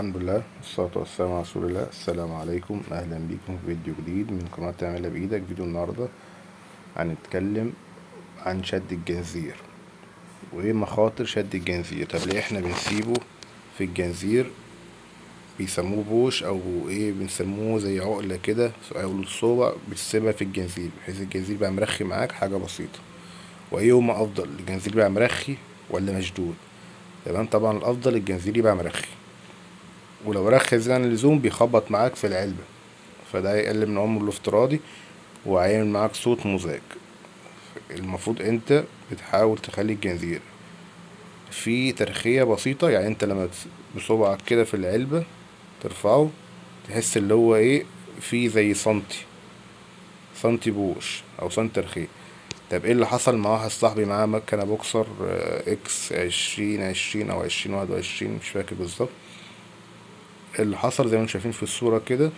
الحمد لله والصلاة والسلام على رسول الله السلام عليكم أهلا بيكم في فيديو جديد من قناة تعملها بإيدك فيديو النهاردة هنتكلم عن شد الجنزير وإيه مخاطر شد الجنزير طب ليه إحنا بنسيبه في الجنزير بيسموه بوش أو إيه بنسموه زي عقلة كده أو الصوبة بتسيبها في الجنزير بحيث الجنزير بقى مرخي معاك حاجة بسيطة وأيهما أفضل الجنزير بقى مرخي ولا مشدود تمام طبعا الأفضل الجنزير يبقى مرخي ولو رخي زيادة عن اللزوم بيخبط معاك في العلبة فده هيقلل من عمره الافتراضي وهيعمل معاك صوت مزعج المفروض انت بتحاول تخلي الجنزير في ترخية بسيطة يعني انت لما بصبعك كده في العلبة ترفعه تحس اللي هو ايه في زي سنتي سنتي بوش او سنتي ترخية طب ايه اللي حصل مع واحد صاحبي معاه مكنة بوكسر اكس عشرين عشرين او عشرين واحد وعشرين مش فاكر بالظبط اللي حصل زي ما انتم شايفين في الصورة كده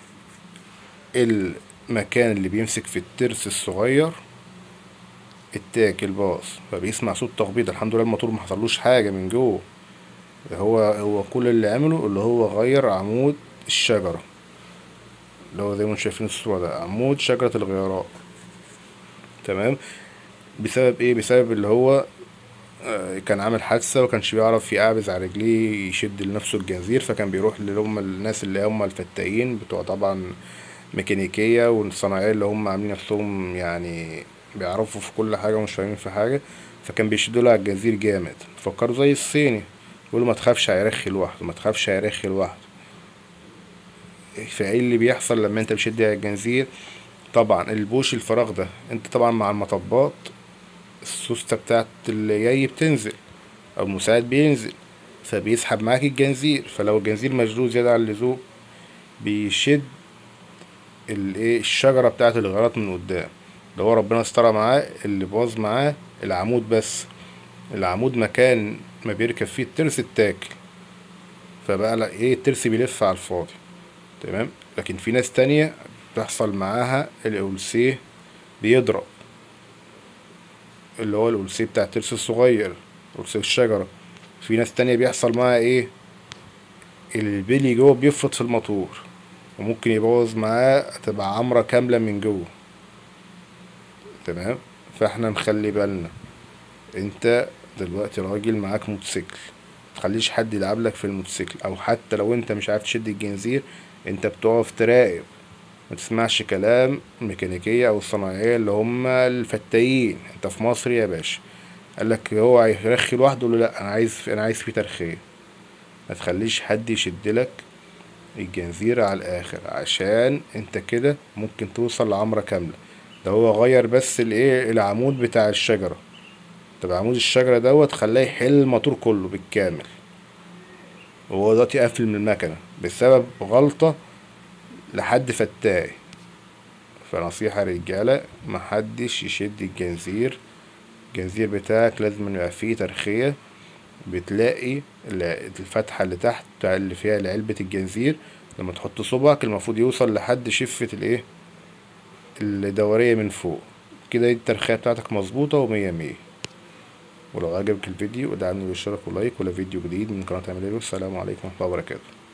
المكان اللي بيمسك في الترس الصغير التاك الباص فبيسمع صوت تخبيط الحمد لله الموتور ما حصلوش حاجة من جوه هو هو كل اللي عمله اللي هو غير عمود الشجرة اللي هو زي ما انتم شايفين الصورة ده عمود شجرة الغيارات تمام بسبب ايه بسبب اللي هو كان عامل حادثة وكانش بيعرف يقعبز على رجليه يشد لنفسه الجنزير فكان بيروح اللي هم الناس اللي هم الفتاين بتوع طبعا ميكانيكية والصناعية اللي هم عاملين نفسهم يعني بيعرفوا في كل حاجة ومش فاهمين في حاجة فكان بيشدوا له على الجنزير جامد فكروا زي الصيني يقولوا ما تخافش هيرخي لوحده ما تخافش هيرخي لوحده فايه اللي بيحصل لما انت بتشد على الجنزير طبعا البوش الفراغ ده انت طبعا مع المطبات السوستة بتاعت اللي جاي بتنزل او المساعد بينزل فبيسحب معاك الجنزير فلو الجنزير مشدود زيادة عن اللزوم بيشد الايه الشجرة بتاعت الغيارات من قدام اللي هو ربنا استرى معاه اللي باظ معاه العمود بس العمود مكان ما بيركب فيه الترس التاكل فبقى لا ايه الترس بيلف على الفاضي تمام لكن في ناس تانية بيحصل معاها الاولسيه بيضرب اللي هو الأولسيه بتاع الترس الصغير أولسيه الشجرة في ناس تانية بيحصل معاها ايه البلي جوه بيفرط في الموتور وممكن يبوظ معاه تبقى عمرة كاملة من جوه تمام فاحنا نخلي بالنا انت دلوقتي راجل معاك موتوسيكل متخليش حد يلعبلك في الموتوسيكل او حتى لو انت مش عارف تشد الجنزير انت بتقف تراقب ما تسمعش كلام الميكانيكية او الصناعية اللي هم الفتايين انت في مصر يا باشا قالك هو هيرخي لوحده له لا انا عايز انا عايز فيه ترخية ما تخليش حد يشدلك الجنزير على الاخر عشان انت كده ممكن توصل لعمرة كاملة ده هو غير بس الايه العمود بتاع الشجرة طب عمود الشجرة دوت خلاه يحل الموتور كله بالكامل وهو دلوقتي قافل من المكنة بسبب غلطة لحد فتاي فنصيحة رجالة محدش يشد الجنزير الجنزير بتاعك لازم يبقى فيه ترخية بتلاقي الفتحة اللي تحت اللي فيها علبة الجنزير لما تحط صبعك المفروض يوصل لحد شفة الايه الدورية من فوق كده الترخية بتاعتك مظبوطة ومية مية ولو عجبك الفيديو ادعمني بالاشتراك ولايك ولا فيديو جديد من قناة عملية السلام عليكم ورحمة الله وبركاته